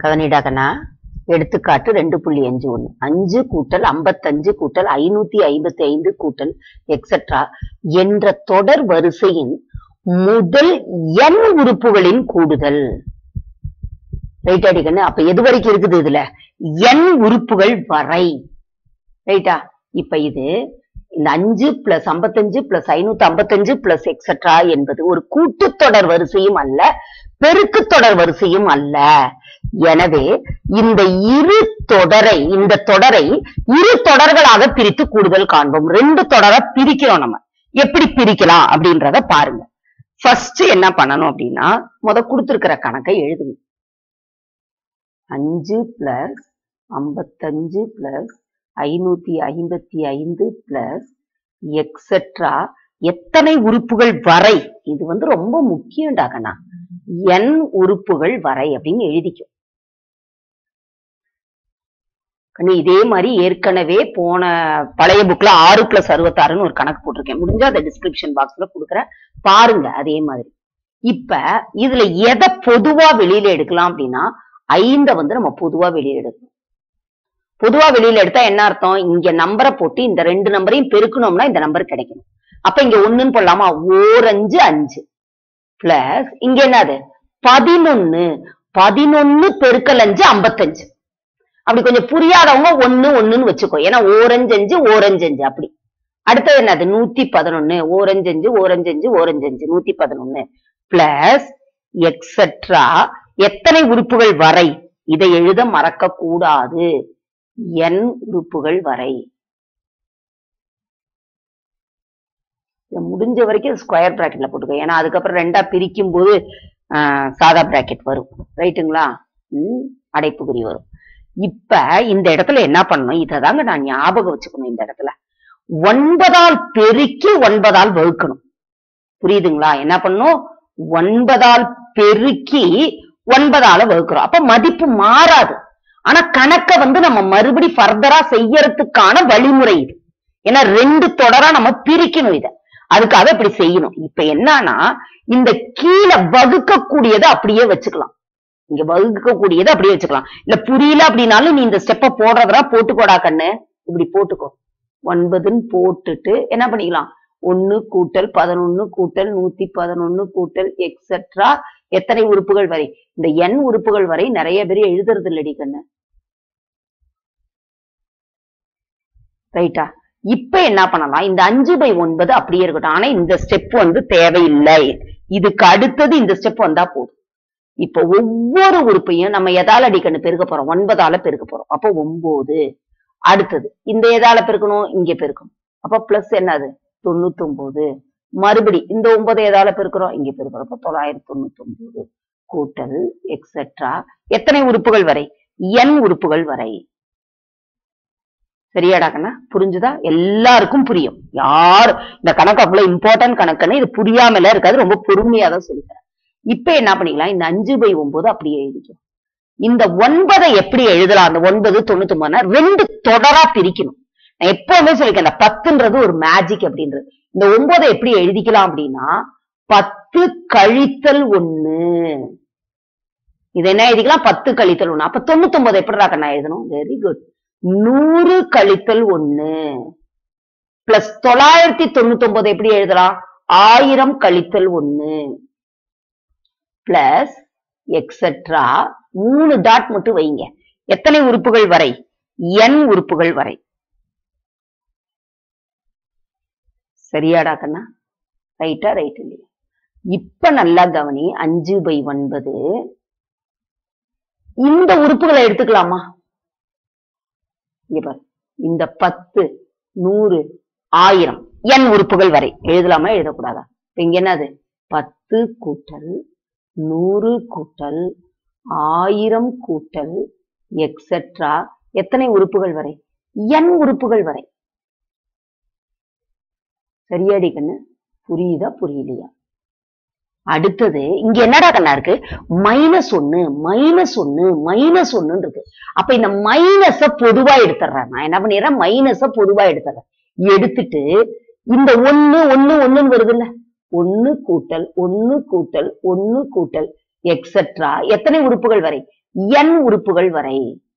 கவனிடாக்கண்ணா எடுத்துக்காட்டு ரெண்டு புள்ளி அஞ்சு ஒண்ணு அஞ்சு கூட்டல் ஐம்பத்தஞ்சு கூட்டல் ஐநூத்தி ஐம்பத்தி ஐந்து கூட்டல் எக்ஸெட்ரா என்ற தொடர் வரிசையின் முதல் n உறுப்புகளின் கூடுதல் ரைட் அடிக்கண்ணு அப்ப எது வரைக்கும் இருக்குது இதுல n உறுப்புகள் வரை ரைட்டா இப்ப இது இந்த அஞ்சு பிளஸ் ஐம்பத்தஞ்சு பிளஸ் ஐநூத்தி ஐம்பத்தஞ்சு பிளஸ் எக்ஸெட்ரா என்பது ஒரு கூட்டுத்தொடர் வரிசையும் அல்ல பெருக்கு தொடர் வரிசையும் அல்ல எனவே இந்த இரு தொடரை இந்த தொடரை இரு தொடர்களாக பிரித்து கூடுதல் காண்போம் ரெண்டு தொடரை பிரிக்கிறோம் நம்ம எப்படி பிரிக்கலாம் அப்படின்றத பாருங்க ஃபர்ஸ்ட் என்ன பண்ணணும் அப்படின்னா முத கொடுத்திருக்கிற கணக்கை எழுதுங்க அஞ்சு பிளஸ் ஐம்பத்தஞ்சு பிளஸ் ஐநூத்தி ஐம்பத்தி ஐந்து பிளஸ் எக்ஸெட்ரா எத்தனை உறுப்புகள் வரை இது வந்து ரொம்ப முக்கியம்டாகண்ணா n உறுப்புகள் வரை அப்படின்னு எழுதிக்கும் கண்ணு இதே மாதிரி ஏற்கனவே போன பழைய புக்ல ஆறு பிளஸ் அறுபத்தாறுன்னு ஒரு கணக்கு போட்டிருக்கேன் முடிஞ்சா அதை டிஸ்கிரிப்ஷன் பாக்ஸ்ல கொடுக்குறேன் பாருங்க அதே மாதிரி இப்ப இதுல எதை பொதுவா வெளியில எடுக்கலாம் அப்படின்னா ஐந்த வந்து நம்ம பொதுவா வெளியில எடுக்கணும் பொதுவா வெளியில எடுத்தா என்ன அர்த்தம் இங்க நம்பரை போட்டு இந்த ரெண்டு நம்பரையும் பெருக்கணும்னா இந்த நம்பர் கிடைக்கணும் அப்ப இங்க ஒண்ணுன்னு போடலாமா ஓரஞ்சு அஞ்சு பிளஸ் இங்க என்னது பதினொன்னு பதினொன்னு பெருக்கல் அஞ்சு ஐம்பத்தஞ்சு அப்படி கொஞ்சம் புரியாதவங்க ஒண்ணு ஒண்ணுன்னு வச்சுக்கோ ஏன்னா ஓரஞ்சு அஞ்சு ஓரஞ்சு அஞ்சு அப்படி அடுத்தது என்னது நூத்தி பதினொன்னு ஓரஞ்சு அஞ்சு ஓரஞ்சு அஞ்சு ஓரஞ்சு அஞ்சு நூத்தி பதினொன்னு பிளஸ் எக்ஸெட்ரா எத்தனை உறுப்புகள் வரை இதை எழுத மறக்க கூடாது n உறுப்புகள் வரை இதை முடிஞ்ச வரைக்கும் ஸ்கொயர் பிராக்கெட்ல போட்டுக்கோ ஏன்னா அதுக்கப்புறம் ரெண்டா பிரிக்கும் போது ஆஹ், சாதா பிராக்கெட் வரும் ரைட்டுங்களா ம், அடைப்புக்குறி வரும் இப்ப இந்த இடத்துல என்ன பண்ணணும் இததாங்க நான் ஞாபகம் வச்சுக்கணும் இந்த இடத்துல ஒன்பதால் பெருக்கி ஒன்பதால் வகுக்கணும் புரியுதுங்களா என்ன பண்ணணும் ஒன்பதால் பெருக்கி ஒன்பதால வகுக்கிறோம் அப்ப மதிப்பு மாறாது ஆனா கணக்க வந்து நம்ம மறுபடி ஃபர்தரா செய்யறதுக்கான வழிமுறை இது ஏன்னா ரெண்டு தொடரா நம்ம பிரிக்கணும் இத அதுக்காக இப்படி செய்யணும் இப்ப என்னன்னா இந்த கீழே வகுக்கக்கூடியதை அப்படியே வச்சுக்கலாம் இங்க வகுக்கக்கூடியதை அப்படியே வச்சுக்கலாம் இல்ல புரியல அப்படின்னாலும் நீ இந்த ஸ்டெப்ப போடுறதா போட்டுக்கோடா கண்ணு இப்படி போட்டுக்கோ ஒன்பதுன்னு போட்டுட்டு என்ன பண்ணிக்கலாம் ஒன்னு கூட்டல் பதினொன்னு கூட்டல் நூத்தி பதினொன்னு கூட்டல் எக்ஸெட்ரா எத்தனை உறுப்புகள் வரை இந்த n உறுப்புகள் வரை நிறைய பேர் எழுதுறது இல்லடி கண்ணு ரைட்டா இப்ப என்ன பண்ணலாம் இந்த அஞ்சு பை ஒன்பது அப்படியே இருக்கட்டும் ஆனா இந்த ஸ்டெப் வந்து தேவையில்லை இதுக்கு அடுத்தது இந்த ஸ்டெப் வந்தா போதும் இப்ப ஒவ்வொரு உறுப்பையும் நம்ம எதால அடிக்கணும் பெருக்க போறோம் ஒன்பதால பெருக்க போறோம் அப்போ ஒன்பது அடுத்தது இந்த எதால பெருக்கணும் இங்க பெருக்கணும் அப்ப பிளஸ் என்னது தொண்ணூத்தி ஒன்பது மறுபடி இந்த ஒன்பது எதால பெருக்கிறோம் இங்க பெருக்கிறோம் அப்ப தொள்ளாயிரத்தி தொண்ணூத்தி ஒன்பது கூட்டல் எக்ஸெட்ரா எத்தனை உறுப்புகள் வரை n உறுப்புகள் வரை சரியாடா கண்ணா புரிஞ்சுதா எல்லாருக்கும் புரியும் யார் இந்த கணக்கு அவ்வளவு இம்பார்ட்டன்ட் கணக்குன்னு இது புரியாமல இருக்காது ரொம்ப பொறுமையா தான் சொல்லித்தரேன் இப்ப என்ன பண்ணிக்கலாம் இந்த அஞ்சு பை ஒன்பது அப்படியே எழுதிக்கும் இந்த ஒன்பதை எப்படி எழுதலாம் அந்த ஒன்பது தொண்ணூத்தி ஒன்பதுனா ரெண்டு தொடரா பிரிக்கணும் நான் எப்பவுமே சொல்லிருக்கேன் இந்த பத்துன்றது ஒரு மேஜிக் அப்படின்றது இந்த ஒன்பதை எப்படி எழுதிக்கலாம் அப்படின்னா பத்து கழித்தல் ஒண்ணு இது என்ன எழுதிக்கலாம் பத்து கழித்தல் ஒண்ணு அப்ப தொண்ணூத்தி ஒன்பது எப்படிடா கண்ணா எழுதணும் வெரி குட் நூறு கழித்தல் ஒண்ணு பிளஸ் தொள்ளாயிரத்தி தொண்ணூத்தி ஒன்பது எப்படி எழுதலாம் ஆயிரம் கழித்தல் ஒண்ணு பிளஸ் எக்ஸெட்ரா மூணு டாட் மட்டும் வைங்க எத்தனை உறுப்புகள் வரை n உறுப்புகள் வரை சரியாடா கண்ணா ரைட்டா ரைட் இல்லையா இப்ப நல்லா கவனி அஞ்சு பை ஒன்பது இந்த உறுப்புகளை எடுத்துக்கலாமா இங்க பாரு இந்த பத்து நூறு ஆயிரம் n உறுப்புகள் வரை எழுதலாமா எழுதக்கூடாதா இப்ப இங்க என்னது பத்து கூட்டல் நூறு கூட்டல் ஆயிரம் கூட்டல் எக்ஸெட்ரா எத்தனை உறுப்புகள் வரை n உறுப்புகள் வரை சரியாடி கண்ணு புரியுதா புரியலையா அடுத்தது இங்க என்னடா கண்ணா இருக்கு மைனஸ் ஒன்னு மைனஸ் ஒன்னு மைனஸ் ஒன்னு இருக்கு அப்ப இந்த மைனஸ பொதுவா எடுத்துறேன் நான் என்ன பண்ணிடுறேன் மைனஸ பொதுவா எடுத்துறேன் எடுத்துட்டு இந்த ஒண்ணு ஒண்ணு ஒண்ணுன்னு வருதுல்ல ஒண்ணு கூட்டல் ஒண்ணு கூட்டல் ஒண்ணு கூட்டல் எக்ஸெட்ரா எத்தனை உறுப்புகள் வரை என் உறுப்புகள் வரை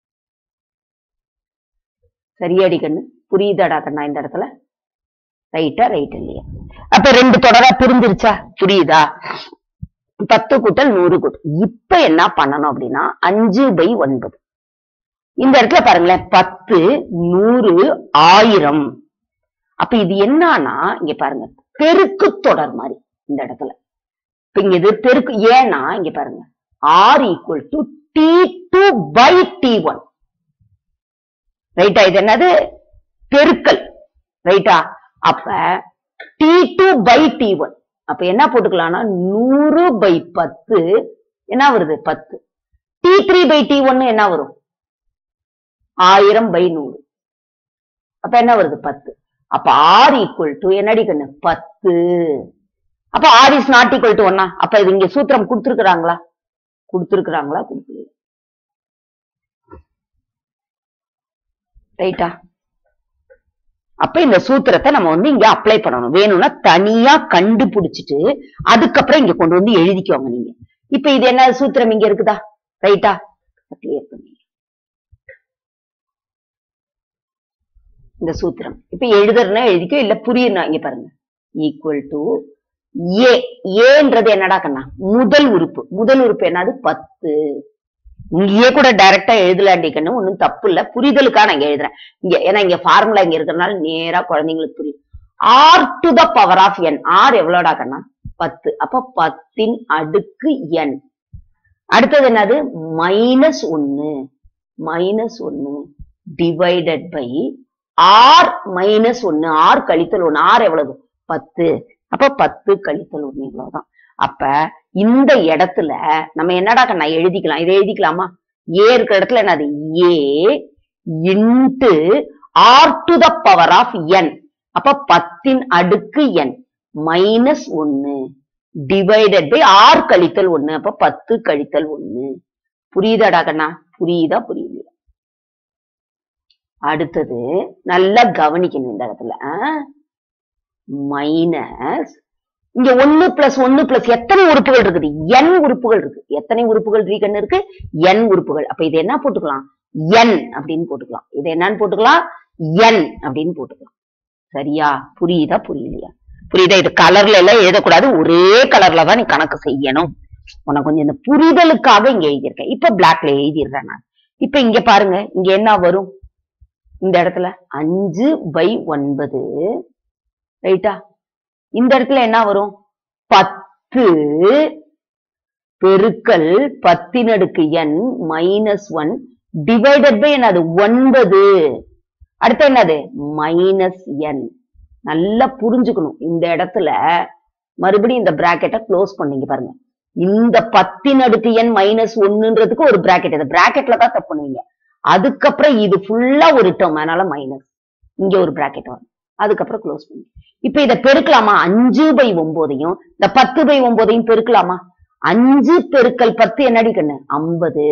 சரியாடி கண்ணு புரியுதாடா கண்ணா இந்த இடத்துல ரைட்டா ரைட் இல்லையா அப்ப ரெண்டு தொடரா பிரிஞ்சிருச்சா புரியுதா பத்து கூட்டல் நூறு கூட்டல் இப்ப என்ன பண்ணணும் அப்படின்னா அஞ்சு பை ஒன்பது இந்த இடத்துல பாருங்களேன் பத்து நூறு ஆயிரம் அப்ப இது என்னன்னா இங்க பாருங்க பெருக்கு தொடர் மாதிரி இந்த இடத்துல இப்ப இங்க இது பெருக்கு ஏன்னா இங்க பாருங்க R equal to T two by T one ரைட்டா இது என்னது பெருக்கல் ரைட்டா அப்ப T two by T one அப்ப என்ன போட்டுக்கலாம்னா நூறு பை பத்து என்ன வருது பத்து டி த்ரீ பை டி ஒன்னு என்ன வரும் ஆயிரம் பை நூறு அப்ப என்ன வருது பத்து அப்ப ஆர் ஈக்குவல் டு என்னடி கண்ணு பத்து அப்ப R is not equal to ஒன்னா அப்ப இது இங்க சூத்திரம் கொடுத்துருக்காங்களா கொடுத்துருக்காங்களா கொடுக்கல ரைட்டா அப்ப இந்த சூத்திரத்தை நம்ம வந்து இங்க அப்ளை பண்ணணும் வேணும்னா தனியா கண்டுபிடிச்சிட்டு அதுக்கப்புறம் இங்க கொண்டு வந்து எழுதிக்கோங்க நீங்க இப்ப இது என்ன சூத்திரம் இங்க இருக்குதா ரைட்டா கிளியர் பண்ணி இந்த சூத்திரம் இப்ப எழுதுறதுனா எழுதிக்கோ இல்ல புரியணும் இங்க பாருங்க ஈக்குவல் டு ஏ ஏன்றது என்னடா கண்ணா முதல் உறுப்பு முதல் உறுப்பு என்னது பத்து இங்கேயே கூட டைரக்டா எழுதலாண்டிக்கணும் ஒண்ணும் தப்பு இல்ல புரிதலுக்காக நான் இங்க எழுதுறேன் இங்க ஏன்னா இங்க ஃபார்முலா இங்க இருக்கிறதுனால நேரா குழந்தைங்களுக்கு புரியும் R to the power of N R எவ்வளோடா கண்ணா பத்து அப்ப பத்தின் அடுக்கு என் அடுத்தது என்னது மைனஸ் ஒன்னு மைனஸ் ஒன்னு டிவைடட் பை ஆர் மைனஸ் ஒன்னு ஆர் கழித்தல் ஒன்னு ஆர் எவ்வளவு பத்து அப்ப பத்து கழித்தல் ஒண்ணு இவ்வளவுதான் அப்ப இந்த இடத்துல நம்ம என்னடா கண்ணா எழுதிக்கலாம் இதை எழுதிக்கலாமா ஏ இருக்கிற இடத்துல என்னது A into R to the power of N அப்ப பத்தின் அடுக்கு என் மைனஸ் ஒன்னு டிவைடட் பை ஆர் கழித்தல் ஒண்ணு அப்ப பத்து கழித்தல் ஒண்ணு புரியுதாடா கண்ணா புரியுதா புரியுது அடுத்தது நல்லா கவனிக்கணும் இந்த இடத்துல மைனஸ் இங்க ஒன்னு பிளஸ் ஒன்னு பிளஸ் எத்தனை உறுப்புகள் இருக்குது என் உறுப்புகள் இருக்கு எத்தனை உறுப்புகள் ரீகன் இருக்கு என் உறுப்புகள் அப்ப இது என்ன போட்டுக்கலாம் என் அப்படின்னு போட்டுக்கலாம் இது என்னன்னு போட்டுக்கலாம் என் அப்படின்னு போட்டுக்கலாம் சரியா புரியுதா புரியலையா புரியுதா இது கலர்ல எல்லாம் எழுதக்கூடாது ஒரே கலர்ல தான் நீ கணக்கு செய்யணும் உனக்கு கொஞ்சம் இந்த புரிதலுக்காக இங்க எழுதியிருக்கேன் இப்ப பிளாக்ல எழுதிடுறேன் நான் இப்ப இங்க பாருங்க இங்க என்ன வரும் இந்த இடத்துல அஞ்சு பை ஒன்பது ரைட்டா இந்த இடத்துல என்ன வரும் பத்து பெருக்கல் பத்தின் அடுக்கு என் மைனஸ் ஒன் டிவைடட் பை என்னது ஒன்பது அடுத்து என்னது மைனஸ் என் நல்லா புரிஞ்சுக்கணும் இந்த இடத்துல மறுபடியும் இந்த பிராக்கெட்டை க்ளோஸ் பண்ணீங்க பாருங்க இந்த பத்தின் அடுக்கு எண் மைனஸ் ஒன்னுன்றதுக்கு ஒரு பிராக்கெட் இந்த பிராக்கெட்ல தான் தப்பு பண்ணுவீங்க அதுக்கப்புறம் இது ஃபுல்லா ஒரு டேர்ம் அதனால மைனஸ் இங்க ஒரு பிராக்கெட் வரும் அதுக்கப்புறம் க்ளோஸ் பண்ணி இப்ப இத பெருக்கலாமா அஞ்சு பை ஒன்பதையும் இந்த பத்து பை ஒன்பதையும் பெருக்கலாமா அஞ்சு பெருக்கல் பத்து என்னடி கண்ணு ஐம்பது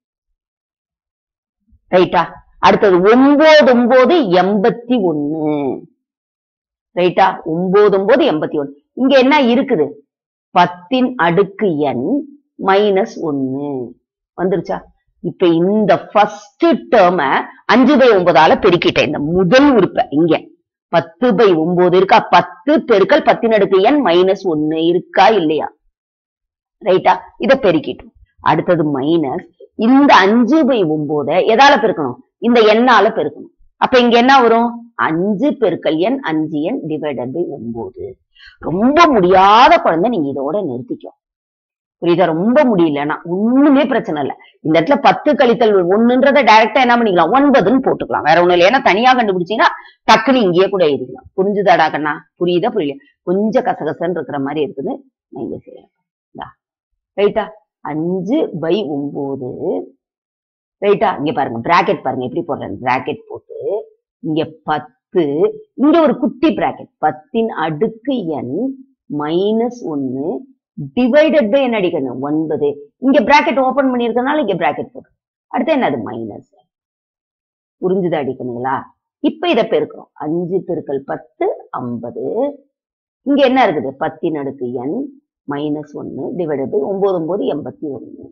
ரைட்டா அடுத்தது ஒன்பது ஒன்பது எண்பத்தி ஒண்ணு ரைட்டா ஒன்பது ஒன்பது எண்பத்தி ஒண்ணு இங்க என்ன இருக்குது பத்தின் அடுக்கு எண் மைனஸ் ஒன்னு வந்துருச்சா இப்ப இந்த ஃபர்ஸ்ட் டேர்ம அஞ்சு பை ஒன்பதால பெருக்கிட்டேன் இந்த முதல் உறுப்பை இங்க பத்து பை ஒன்பது இருக்கா பத்து பெருக்கல் பத்தின் அடுக்கு எண் மைனஸ் ஒன்னு இருக்கா இல்லையா ரைட்டா இத பெருக்கிட்டோம் அடுத்தது மைனஸ் இந்த அஞ்சு பை ஒன்பத எதால பெருக்கணும் இந்த எண்ணால பெருக்கணும் அப்ப இங்க என்ன வரும் அஞ்சு பெருக்கல் எண் அஞ்சு எண் டிவைடட் பை ஒன்பது ரொம்ப முடியாத குழந்தை நீங்க இதோட நிறுத்திக்கோ புரியுதா ரொம்ப முடியலன்னா ஒண்ணுமே பிரச்சனை இல்ல இந்த இடத்துல பத்து கழித்தல் ஒண்ணுன்றத டைரக்டா என்ன பண்ணிக்கலாம் ஒன்பதுன்னு போட்டுக்கலாம் வேற ஒண்ணு இல்லை ஏன்னா தனியா கண்டுபிடிச்சீங்கன்னா டக்குன்னு இங்கேயே கூட எழுதிக்கலாம் புரிஞ்சுதாடா கண்ணா புரியுதா புரியல கொஞ்சம் கசகசன்னு இருக்கிற மாதிரி இருக்குது நான் இங்க செய்யறேன் ரைட்டா அஞ்சு பை ஒன்பது ரைட்டா இங்க பாருங்க பிராக்கெட் பாருங்க எப்படி போடுறேன் பிராக்கெட் போட்டு இங்க பத்து இங்க ஒரு குட்டி பிராக்கெட் பத்தின் அடுக்கு எண் மைனஸ் ஒன்னு டிவைடட் பை என்ன அடிக்கணும் ஒன்பது இங்க பிராக்கெட் ஓபன் பண்ணிருக்கனால இங்க பிராக்கெட் போட்டு அடுத்து என்னது மைனஸ் புரிஞ்சுது அடிக்கணுங்களா இப்ப இத பெருக்கிறோம் அஞ்சு பெருக்கல் பத்து ஐம்பது இங்க என்ன இருக்குது பத்தின் அடுக்கு எண் மைனஸ் ஒன்னு டிவைடட் பை ஒன்பது ஒன்பது எண்பத்தி ஒன்னு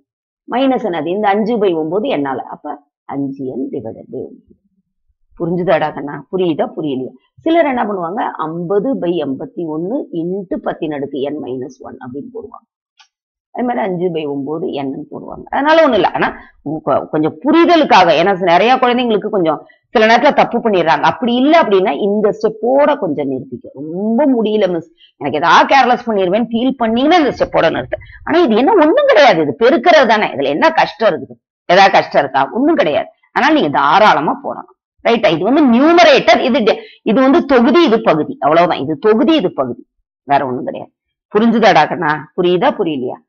மைனஸ் என்னது இந்த அஞ்சு பை ஒன்பது என்னால அப்ப அஞ்சு என் டிவைடட் பை புரிஞ்சுதாடா கண்ணா புரியுதா புரியலையா சிலர் என்ன பண்ணுவாங்க ஐம்பது பை எண்பத்தி ஒன்னு இன்ட்டு பத்தின் அடுக்கு என் மைனஸ் ஒன் அப்படின்னு போடுவாங்க அது மாதிரி அஞ்சு பை ஒன்பது என்னு போடுவாங்க அதனால ஒண்ணும் இல்லை ஆனா உங்க- கொஞ்சம் புரிதலுக்காக ஏன்னா நிறைய குழந்தைங்களுக்கு கொஞ்சம் சில நேரத்துல தப்பு பண்ணிடுறாங்க அப்படி இல்லை அப்படின்னா இந்த ஸ்டெப்போட கொஞ்சம் நிறுத்திக்க ரொம்ப முடியல மிஸ் எனக்கு ஏதாவது கேர்லெஸ் பண்ணிடுவேன் ஃபீல் பண்ணீங்கன்னா இந்த ஸ்டெப்போட நிறுத்து ஆனா இது என்ன ஒண்ணும் கிடையாது இது பெருக்கிறது தானே இதுல என்ன கஷ்டம் இருக்குது ஏதாவது கஷ்டம் இருக்கா ஒண்ணும் கிடையாது ஆனால் நீங்க தாராளமா போடணும் ரைட்டா இது வந்து நியூமரேட்டர் இது டி- இது வந்து தொகுதி இது பகுதி அவ்வளவுதான் இது தொகுதி இது பகுதி வேற ஒண்ணும் கிடையாது புரிஞ்சுதாடா கண்ணா புரியுதா புரியலையா